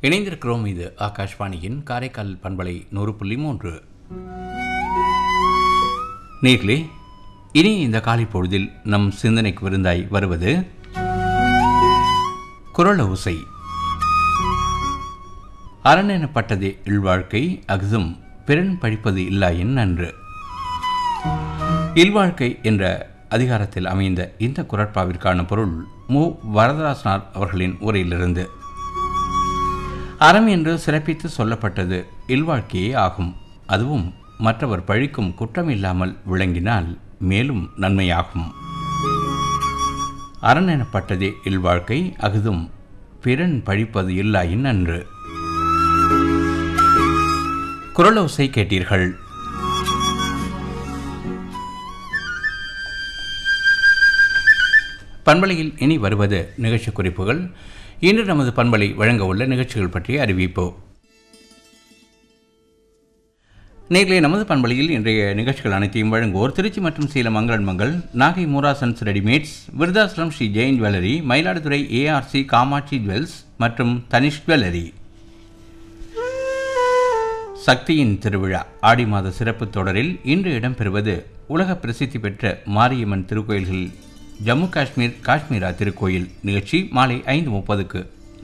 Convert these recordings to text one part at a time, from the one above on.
இணைந்திருக்கிறோம் இது ஆகாஷ்வாணியின் காரைக்கால் பண்பலை நூறு புள்ளி மூன்று நேர்களே இனி இந்த காலை பொழுதில் நம் சிந்தனைக்கு விருந்தாய் வருவது குரல் ஓசை அரண் எனப்பட்டதே இல்வாழ்க்கை அகுதும் பிறன் படிப்பது இல்லாயின் நன்று இல்வாழ்க்கை என்ற அதிகாரத்தில் அமைந்த இந்த குரட்பாவிற்கான பொருள் மு வரதராசனார் அவர்களின் உரையிலிருந்து அறம் என்று சிறப்பித்து சொல்லப்பட்டது இல்வாழ்க்கையே ஆகும் அதுவும் மற்றவர் பழிக்கும் குற்றமில்லாமல் விளங்கினால் மேலும் நன்மையாகும் அரண் எனப்பட்டதே இல்வாழ்க்கை அகுதும் பிறன் பழிப்பது இல்லாயின் நன்று குரலோசை கேட்டீர்கள் பண்பலையில் இனி வருவது நிகழ்ச்சி குறிப்புகள் இன்று நமது பண்பலை வழங்க உள்ள நிகழ்ச்சிகள் பற்றிய அறிவிப்பு நேர்களே நமது பண்பலையில் இன்றைய நிகழ்ச்சிகள் அனைத்தையும் வழங்குவோர் திருச்சி மற்றும் சேலம் மங்களன் மங்கள் நாகை மூராசன்ஸ் readymades Virudhachalam Sri Jain jewellery Mayiladuthurai ARC Kamatchi jewels மற்றும் தனிஷ் ஜுவல்லரி சக்தியின் திருவிழா ஆடி மாத சிறப்பு தொடரில் இன்று இடம்பெறுவது உலக பிரசித்தி பெற்ற மாரியம்மன் திருக்கோயில்கள் ஜம்மு காஷ்மீர் காஷ்மீரா திருக்கோயில் நிகழ்ச்சி மாலை ஐந்து முப்பதுக்கு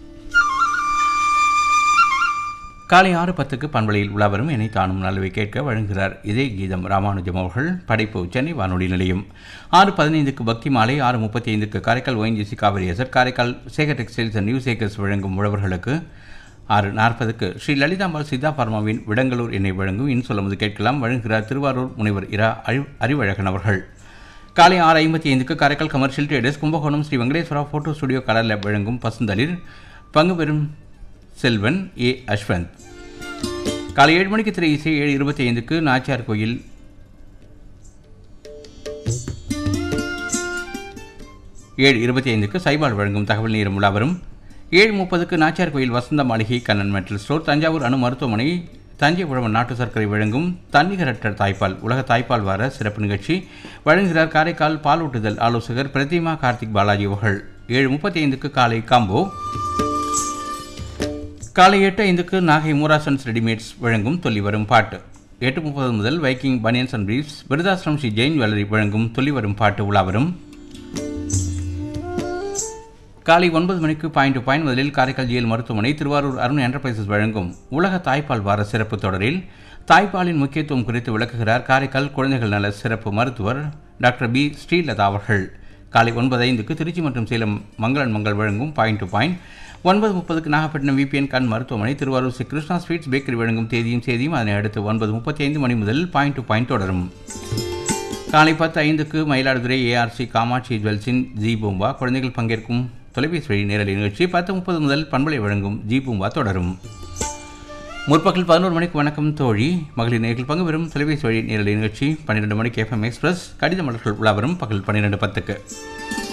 காலை ஆறு பத்துக்கு பண்பலையில் உலாவரும் என்னை தானும் நல்லவை கேட்க வழங்குகிறார் இதே கீதம் ராமானுஜம் அவர்கள் படைப்பு சென்னை வானொலி நிலையம் ஆறு பதினைந்துக்கு பக்தி மாலை ஆறு முப்பத்தி ஐந்துக்கு காரைக்கால் ஒயின்ஜிசி காவிரி எசர் Karaikal Sekar textiles and new Sekar's வழங்கும் உழவர்களுக்கு ஆறு நாற்பதுக்கு ஸ்ரீ லலிதாம்பாள் சித்தா பர்மாவின் விடங்களூர் என்னை வழங்கும் இன் சொல்லும்போது கேட்கலாம் வழங்குகிறார் திருவாரூர் முனைவர் இரா அறி அறிவழகன் அவர்கள் காலை ஆறு ஐம்பத்தி ஐந்துக்கு Karaikal commercial traders Kumbakonam Sri Venkateswara photo studio colour lab வழங்கும் பசுந்தளிர் பங்கு பெறும் செல்வன் ஏ அஸ்வந்த் காலை ஏழு மணிக்கு திரை இசை ஏழு இருபத்தி ஐந்துக்கு நாச்சியார் கோயில் ஏழு இருபத்தி ஐந்துக்கு சைபால் வழங்கும் தகவல் நேரம் உலாவரும் ஏழு முப்பதுக்கு நாச்சியார் கோயில் வசந்த மாளிகை கண்ணன் மெட்டல் ஸ்டோர் தஞ்சாவூர் அணு மருத்துவமனை தஞ்சை உழவன் நாட்டு சர்க்கரை வழங்கும் தன்னிகரற்ற தாய்ப்பால் உலக தாய்ப்பால் வார சிறப்பு நிகழ்ச்சி வழங்குகிறார் காரைக்கால் பாலூட்டுதல் ஆலோசகர் பிரதிமா கார்த்திக் பாலாஜி அவர்கள் ஏழு முப்பத்தி ஐந்துக்கு காலை காம்போ காலை எட்டு ஐந்துக்கு நாகை மூராசன்ஸ் ரெடிமேட்ஸ் வழங்கும் தொல்லி வரும் பாட்டு எட்டு முப்பது முதல் Viking banians and briefs Virudhachalam Sri Jain jewellery வழங்கும் தொல்லி வரும் பாட்டு உலாவரும் காலை ஒன்பது மணிக்கு பாயிண்ட் டு பாயிண்ட் முதலில் காரைக்கால் ஜிஎல் மருத்துவமனை திருவாரூர் அருண் என்டர்பிரைசஸ் வழங்கும் உலக தாய்ப்பால் வார சிறப்பு தொடரில் தாய்ப்பாலின் முக்கியத்துவம் குறித்து விளக்குகிறார் காரைக்கால் குழந்தைகள் நல சிறப்பு மருத்துவர் டாக்டர் பி ஸ்ரீலதா அவர்கள் காலை ஒன்பது ஐந்துக்கு திருச்சி மற்றும் சேலம் மங்களன் மங்கள் வழங்கும் பாயிண்ட் டு பாயிண்ட் ஒன்பது முப்பதுக்கு நாகப்பட்டினம் விபிஎன் கண் மருத்துவமனை திருவாரூர் ஸ்ரீ கிருஷ்ணா ஸ்வீட்ஸ் பேக்கரி வழங்கும் தேதியும் செய்தியும் அதனை அடுத்து ஒன்பது முப்பத்தி ஐந்து மணி முதல் பாயிண்ட் டு பாயிண்ட் தொடரும் காலை பத்து ஐந்துக்கு மயிலாடுதுறை ஏஆர்சி காமாட்சி ஜுவல்ஸின் ஜி பூம்பா குழந்தைகள் பங்கேற்கும் தொலைபேசி வழி நேரலை நிகழ்ச்சி பத்து முப்பது முதல் பண்பலை வழங்கும் ஜி பூம்பா தொடரும் முற்பகல் பதினோரு மணிக்கு வணக்கம் தோழி மகளிர் நேர்கள் பங்கு பெறும் தொலைபேசி வழி நேரலை நிகழ்ச்சி பன்னிரெண்டு மணிக்கு எஃப்எம் எக்ஸ்பிரஸ் கடித மலர்கள் உலாவரும் பகல் பன்னிரெண்டு பத்துக்கு